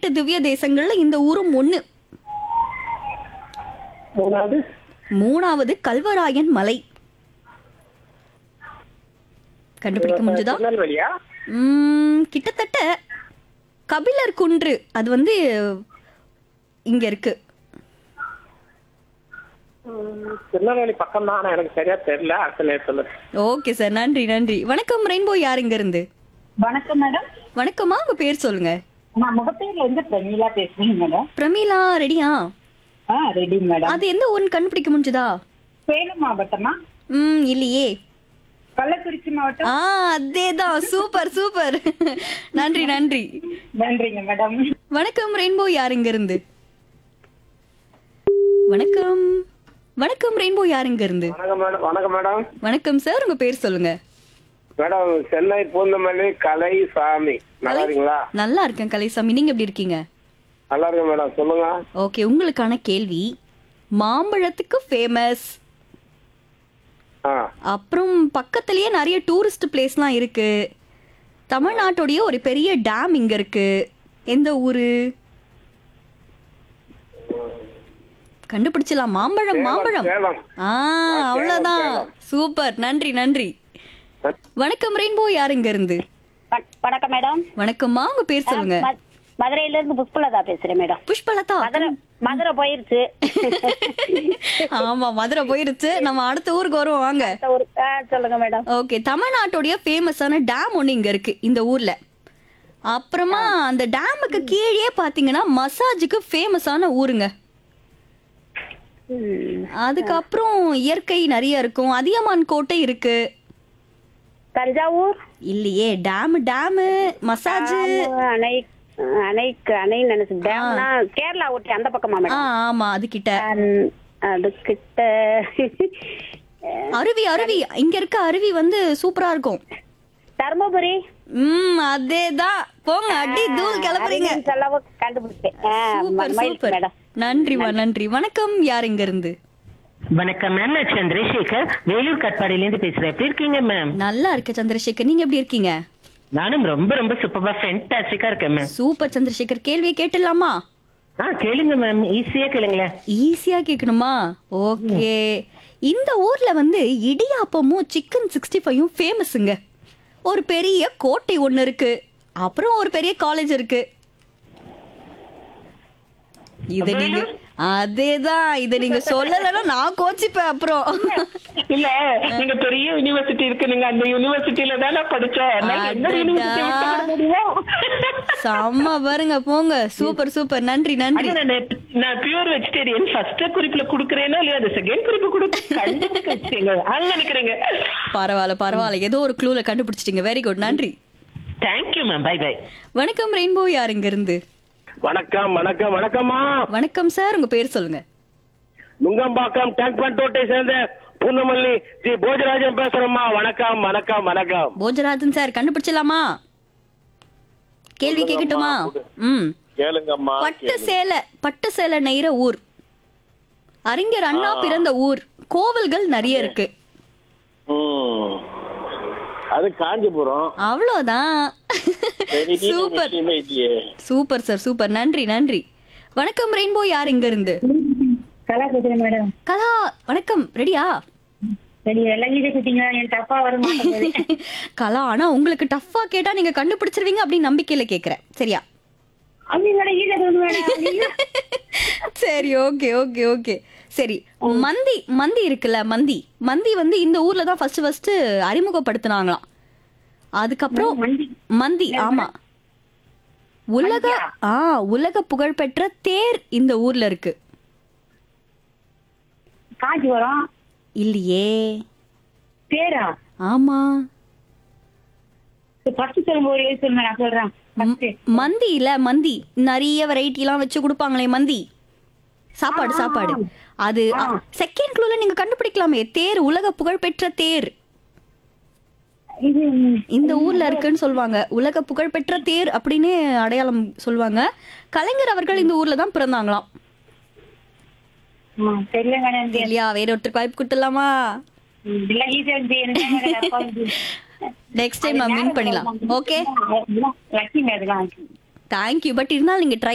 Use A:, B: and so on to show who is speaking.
A: பதினெட்டு திவ்ய தேசங்கள்ல இந்த ஊரும் ஒண்ணு
B: மூணாவது
A: மூணாவது கல்வராயன் மலை கண்டுபிடிக்க முடிஞ்சதா
B: திருநெல்வேலியா
A: உம், கிட்டத்தட்ட கபிலர் குன்று அது வந்து இங்க இருக்கு
B: ம், திருநெல்வேலி பக்கம் தான் ஆனா எனக்கு சரியா தெரியல அடுத்த நேரத்துல
A: ஓகே சார் நன்றி நன்றி வணக்கம் ரெயின்போ யார் இங்க இருந்து
C: வணக்கம் மேடம்
A: வணக்கமா உங்க பேர் சொல்லுங்க
C: நான் முகப்பேர்ல இருந்து பிரமீளா பேசுறேன் மேடம்
A: பிரமீளா ரெடியா
C: ஆ ரெடி மேடம்
A: அது எந்த ஊர்னு கண்டுபிடிக்க முடிஞ்சதா
C: சேலம் மாவட்டமா
A: ம் இல்லையே
C: கள்ளக்குறிச்சி மாவட்டம்
A: ஆ அதேதான் சூப்பர் சூப்பர் நன்றி நன்றி
C: நன்றிங்க மேடம்
A: வணக்கம் ரெயின்போ யார் இங்க இருந்து வணக்கம் வணக்கம் ரெயின்போ யார் இங்க இருந்து
B: வணக்கம் மேடம் வணக்கம் மேடம்
A: வணக்கம் சார் உங்க பேர் சொல்லுங்க
B: மேடம் சென்னை பூந்தமல்லி கலை சாமி நல்லா இருக்கீங்களா
A: நல்லா இருக்கேன் கலைசாமி நீங்க எப்படி இருக்கீங்க
B: நல்லா இருக்கேன் மேடம் சொல்லுங்க
A: ஓகே உங்களுக்கான கேள்வி மாம்பழத்துக்கு ஃபேமஸ்
B: ஆ
A: அப்புறம் பக்கத்துலயே நிறைய டூரிஸ்ட் பிளேஸ்லாம் இருக்கு தமிழ்நாட்டுடைய ஒரு பெரிய டேம் இங்க இருக்கு எந்த ஊரு கண்டுபிடிச்சலாம் மாம்பழம் மாம்பழம்
B: சேலம்
A: ஆ அவ்வளவுதான் சூப்பர் நன்றி நன்றி வணக்கம் ரெயின்போ யார் இங்க இருந்து
D: வ- வணக்கம் மேடம்
A: வணக்கம்மா உங்க பேர் சொல்லுங்க
D: ம- மதுரையில இருந்து புஷ்பலதா பேசுறேன் மேடம்
A: புஷ்பலதா
D: மதுரை மதுரை போயிருச்சு
A: ஆமா மதுரை போயிருச்சு நம்ம அடுத்த ஊருக்கு வருவோம் வாங்க
D: அடுத்த ஊரு- ஆ, சொல்லுங்க மேடம்
A: ஓகே தமிழ்நாட்டுடைய ஃபேமஸான டேம் ஒன்று இங்க இருக்கு இந்த ஊர்ல அப்புறமா அந்த டேமுக்கு கீழே பாத்தீங்கன்னா மசாஜுக்கு ஃபேமஸான ஊருங்க
D: ம்.
A: அதுக்கப்புறம் இயற்கை நிறைய இருக்கும் அதியமான் கோட்டை இருக்கு
D: தஞ்சாவூர்
A: இல்லையே டேம் டேமு மசாஜ்
D: ஆமா, அணை அணைக்கு அணை நினைச்சு டேம்னா கேரளா ஊட்டி அந்த பக்கமா
A: ஆ
D: மேடம்
A: ஆமா அது கிட்ட
D: அம், அதுகிட்ட
A: அருவி அருவி இங்க இருக்க அருவி வந்து சூப்பரா இருக்கும்
D: தர்மபுரி
A: ம் அதேதான் போங்க அடி தூள் கிளப்புறீங்க
D: அறிவியல் செலவு கண்டுபிடிச்சேன் ஆ,
A: சூப்பர்
D: மயில்
A: சூப்பர்
D: மேடம்
A: நன்றிமா நன்றி வணக்கம் யார் இங்க இருந்து
E: வணக்கம் மேம் நான் சந்திரசேகர் வேலூர் கட்பாடியிலேருந்து பேசுறேன் எப்படி இருக்கீங்க மேம்
A: நல்லா இருக்க சந்திரசேகர் நீங்க எப்படி இருக்கீங்க
E: நானும் ரொம்ப ரொம்ப சூப்பரா ஃபென்டாஸ்டிக்கா இருக்கேன் மேம்
A: சூப்பர் சந்திரசேகர் கேள்வியை கேட்டுடலாமா
E: ஆ கேளுங்க மேம் ஈஸியா கேளுங்களேன்
A: ஈஸியா கேட்கணுமா ஓகே இந்த ஊர்ல வந்து இடியாப்பமும் சிக்கன் சிக்ஸ்டி ஃபைவும் ஃபேமஸுங்க ஒரு பெரிய கோட்டை ஒண்ணு இருக்கு அப்புறம் ஒரு பெரிய காலேஜ் இருக்கு இத நீங்க அதேதான் இத நீங்க சொல்லலைன்னா நான் கோச்சிப்பேன் அப்புறம்
E: இல்ல நீங்க பெரிய யூனிவர்சிட்டி இருக்கு நீங்க அந்த யூனிவர்சிட்டில தானே படிச்சேன் நான் என்ன
A: அடடா.
E: யூனிவர்சிட்டி விட்டு முடியும்
A: செம்ம பாருங்க போங்க சூப்பர் சூப்பர் நன்றி நன்றி
E: அது நான் நான் பியூர் வெஜிடேரியன் ஃபர்ஸ்ட் குறிப்புல குடுக்கறேனா இல்லையா அது செகண்ட் குறிப்பு கொடுக்க கண்டிப்பா வச்சுக்கோங்க அங்க நினைக்கிறேங்க
A: பரவாயில்ல பரவாயில்ல ஏதோ ஒரு க்ளூல கண்டுபிடிச்சிட்டீங்க வெரி குட் நன்றி
E: தேங்க்யூ மேம் பை பை
A: வணக்கம் ரெயின்போ யார் இங்க இருந்து
B: வணக்கம் வணக்கம் வணக்கம்மா
A: வணக்கம் சார் உங்க பேர் சொல்லுங்க
B: நுங்கம்பாக்கம் டேங்க் பண்டோட்டை சேர்ந்த பூந்தமல்லி ஜி போஜராஜன் பேசுறேம்மா வணக்கம் வணக்கம் வணக்கம்
A: போஜராஜன் சார் கண்டுபிடிச்சலாமா கேள்வி கேட்கட்டுமா ம்
B: கேளுங்கம்மா
A: பட்டு சேலை பட்டு சேலை நெய்ற ஊர் அறிஞர் அண்ணா பிறந்த ஊர் கோவில்கள் நிறைய இருக்கு
B: ம். அது காஞ்சிபுரம்
A: அவ்வளோதான்
B: பெரிய
A: சூப்பர்
B: விஷயமே இல்லையே
A: சூப்பர் சார் சூப்பர் நன்றி நன்றி வணக்கம் ரெயின்போ யார் இங்க இருந்து
C: கலா பேசுறேன் மேடம்
A: கலா வணக்கம் ரெடியா
C: சரி எல்லாம் ஈஸியா கேட்டீங்க என் தப்பா வர மாட்டேங்குது
A: கலா ஆனா உங்களுக்கு டஃப்பா கேட்டா நீங்க கண்டுபிடிச்சிருவீங்க அப்படின்னு நம்பிக்கையில கேக்குறேன் சரியா
C: அவங்க மேடம் ஈஸியா சொல்லுங்க மேடம்
A: சரி ஓகே ஓகே ஓகே சரி மந்தி மந்தி இருக்குல்ல மந்தி மந்தி வந்து இந்த ஊர்ல தான் ஃபர்ஸ்ட் ஃபர்ஸ்ட் அறிமுகப்படுத்தினாங்களாம் அதுக்கப்புறம்
C: மந்தி.
A: மந்தி ஆமா உலக ஆ உலக புகழ்பெற்ற தேர் இந்த ஊர்ல இருக்கு
C: காஞ்சிபுரம்
A: இல்லையே
C: பேரா
A: ஆமா
C: ஃபர்ஸ்ட் சொல்லுங்க ஒரு எழுதி சொல்லுங்க நான் சொல்றேன் ஃபர்ஸ்ட்
A: மந்தி இல்ல மந்தி நிறைய வெரைட்டி எல்லாம் வச்சு கொடுப்பாங்களே மந்தி சாப்பாடு சாப்பாடு அது செகண்ட் க்ளூல நீங்க கண்டுபிடிக்கலாமே தேர் உலக புகழ்பெற்ற தேர்
C: இது
A: இந்த ஊர்ல இருக்குன்னு சொல்லுவாங்க உலக புகழ்பெற்ற தேர் அப்படின்னு அடையாளம் சொல்லுவாங்க கலைஞர் அவர்கள் இந்த ஊர்ல தான் பிறந்தாங்களாம்
C: ஆ, தெரியல மேடம்
A: இல்லையா வேற ஒருத்தருக்கு வாய்ப்பு கொடுத்துடலாமா
C: இதெல்லாம் ஈஸியா இருந்து எனக்கு தான் மேடம் தப்பா வந்து
A: நெக்ஸ்ட் டைம் வின் பண்ணிடலாம் ஓகே
C: லக்கிங்க அதெல்லாம்
A: தேங்க்யூ பட் இருந்தாலும் நீங்க ட்ரை